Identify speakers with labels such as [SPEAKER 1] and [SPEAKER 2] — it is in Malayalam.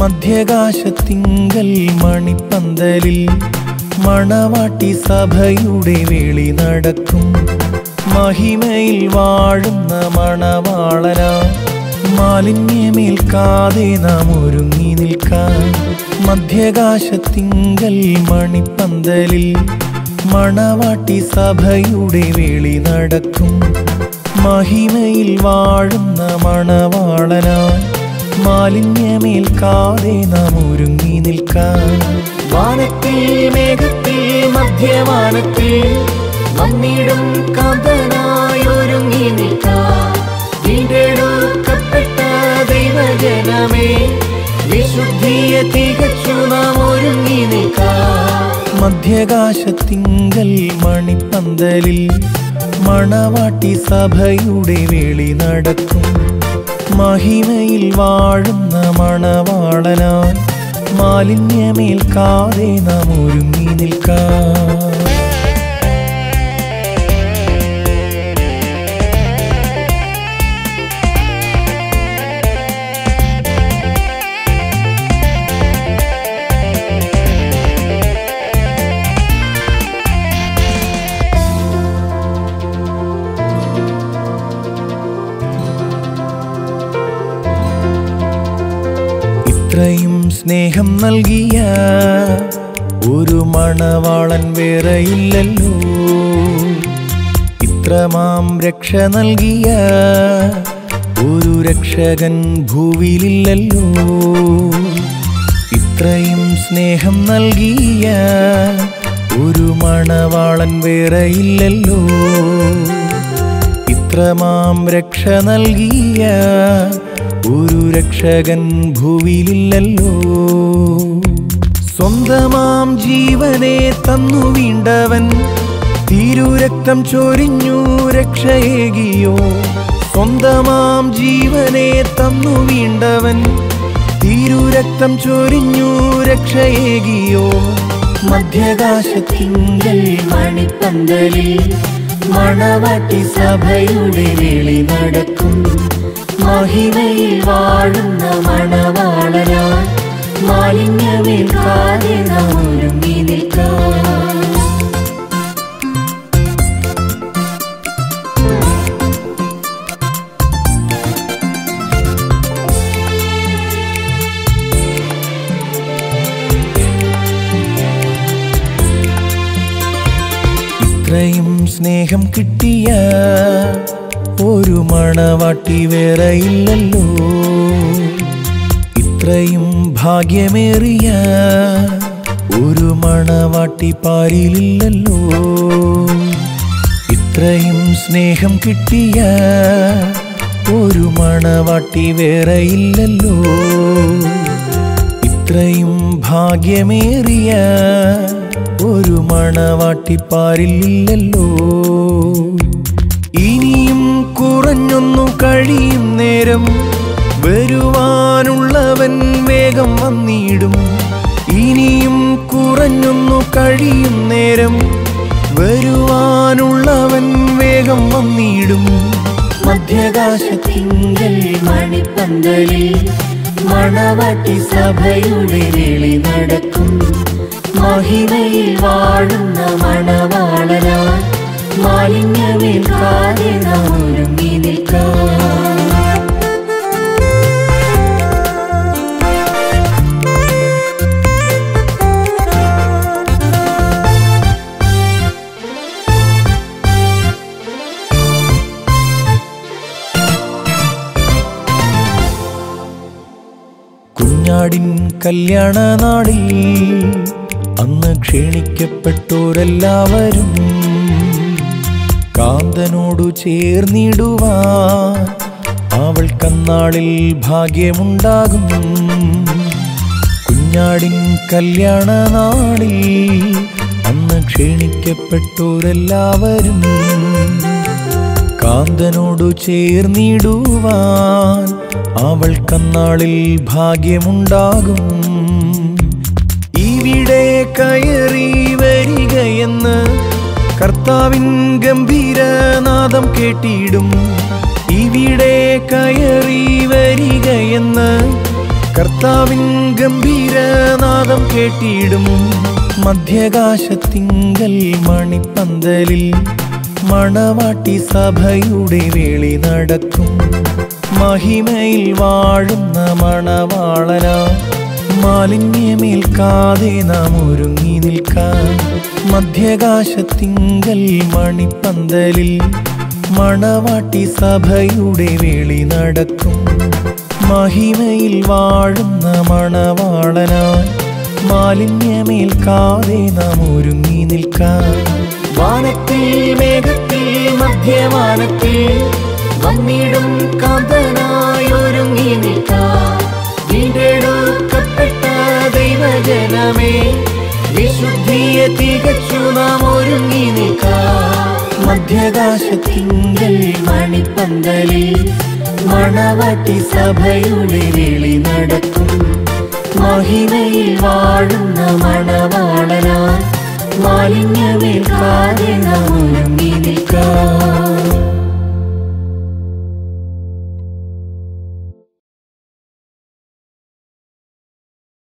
[SPEAKER 1] മധ്യകാശത്തിങ്കൽ മണിപ്പന്തലിൽ മണവാട്ടി സഭയുടെ വേളി നടക്കും മഹിമയിൽ വാഴുന്ന മണവാളന മാലിന്യമേൽക്കാതെ നാം ഒരുങ്ങി നിൽക്കാൻ മധ്യകാശത്തിങ്കൽ മണിപ്പന്തലിൽ മണവാട്ടി സഭയുടെ വേളി നടക്കും മഹിമയിൽ വാഴുന്ന മണവാളനായി മാലിന്യമേൽക്കാതെ നാം ഒരുങ്ങി നിൽക്കാൻ വാനത്തിൽ മേഘത്തിൽ മധ്യവാനത്തിൽ വന്നിടും കാന്തനായി ഒരുങ്ങി നിൽക്കാൻ വീണ്ടെടുക്കപ്പെട്ട ദൈവജനമേ വിശുദ്ധിയെ തികച്ചു നാം ഒരുങ്ങി നിൽക്കാൻ മധ്യകാശത്തിങ്കൽ മണിപ്പന്തലിൽ മണവാട്ടി സഭയുടെ വേളി നടക്കും മഹിമയിൽ വാഴുന്ന മണവാളനായി മാലിന്യമേൽക്കാതെ നാം ഒരുങ്ങി നിൽക്കാം ഇത്രയും സ്നേഹം നൽകിയ ഒരു മണവാളൻ വേറെയില്ലല്ലോ ഇത്രമാം രക്ഷ നൽകിയ ഒരു രക്ഷകൻ ഭൂവിലില്ലല്ലോ ഇത്രയും സ്നേഹം നൽകിയ ഒരു മണവാളൻ വേറെയില്ലല്ലോ ഇത്രമാം രക്ഷ നൽകിയ ഒരു രക്ഷകൻ ഭൂവിലില്ലല്ലോ സ്വന്തമാം ജീവനെ തന്നു വീണ്ടവൻ തിരുരക്തം ചൊരിഞ്ഞു രക്ഷയേകിയോ സ്വന്തമാം ജീവനെ തന്നു വീണ്ടവൻ തിരുരക്തം ചൊരിഞ്ഞു രക്ഷയേകിയോ മധ്യകാശത്തിങ്കൽ മണിപ്പന്തലിൽ മണവാട്ടി സഭയുടെ വേളി നടക്കും മഹിമയിൽ വാഴുന്ന മണവാളനായി മാലിന്യമേൽക്കാതെ നാം ഒരുങ്ങി നിൽക്കാം ഇത്രയും സ്നേഹം കിട്ടിയ ഒരു മണവാട്ടി വേറെയില്ലല്ലോ ഇത്രയും ഭാഗ്യമേറിയ ഒരു മണവാട്ടി പാരിലില്ലല്ലോ ഇത്രയും സ്നേഹം കിട്ടിയ ഒരു മണവാട്ടി വേറെയില്ലല്ലോ ഇത്രയും ഭാഗ്യമേറിയ ഒരു മണവാട്ടിപ്പാരില്ലല്ലോ ഇനിയും കുറഞ്ഞൊന്നു കഴിയും നേരം വരുവാനുള്ളവൻ വേഗം വന്നിടും ഇനിയും കുറഞ്ഞൊന്നു കഴിയും നേരം വരുവാനുള്ളവൻ വേഗം വന്നിടും മധ്യകാശത്തിങ്കൽ മണിപ്പന്തലിൽ മണവാട്ടി സഭയുടെ വേളി നടക്കും മഹിമയിൽ വാഴുന്ന മണവാളനായി മാലിന്യമേൽക്കാതെ നാം ഒരുങ്ങി നിൽക്കാം കുഞ്ഞാടിൻ കല്യാണ നാളിൽ അന്ന് ക്ഷണിക്കപ്പെട്ടോരെല്ലാവരും കാന്തനോടു ചേർന്നിടുവാൻ അവൾ കന്നാളിൽ ഭാഗ്യമുണ്ടാകും കുഞ്ഞാടിൻ കല്യാണ നാളിൽ അന്ന് ക്ഷണിക്കപ്പെട്ടോരെല്ലാവരും കാന്തനോടു ചേർന്നിടുവാൻ അവൾ കന്നാളിൽ ഭാഗ്യമുണ്ടാകും ഇവിടെ കയറി വരികയെന്ന് കർത്താവിൻ ഗംഭീരനാദം കേട്ടിടും ഇവിടെ കയറി വരികയെന്ന് കർത്താവിൻ ഗംഭീരനാദം കേട്ടിടും മധ്യകാശത്തിങ്കൽ മണിപ്പന്തലിൽ മണവാട്ടി സഭയുടെ വേളി നടക്കും മഹിമയിൽ വാഴുന്ന മണവാളന മാലിന്യമേൽക്കാതെ നാം ഒരുങ്ങി നിൽക്കാൻ മധ്യകാശത്തിങ്കൽ മണിപ്പന്തലിൽ മണവാട്ടി സഭയുടെ വേളി നടക്കും മഹിമയിൽ വാഴുന്ന മണവാളനായി മാലിന്യമേൽക്കാതെ നാം ഒരുങ്ങി നിൽക്കാൻ വാനത്തിൽ മേഘത്തിൽ മധ്യവാനത്തിൽ വന്നിടും കാന്തനായി ഒരുങ്ങി നിൽക്കാൻ വീണ്ടെടുക്കപ്പെട്ട ദൈവജനമേ വിശുദ്ധിയെ തികച്ചു നാം ഒരുങ്ങി നിൽക്കാം മധ്യകാശത്തിങ്കൽ മണിപ്പന്തലിൽ മണവാട്ടി സഭയുടെ വേളി നടക്കും മഹിമയിൽ വാഴുന്ന മണവാളനായി മാലിന്യമേൽക്കാതെ നാം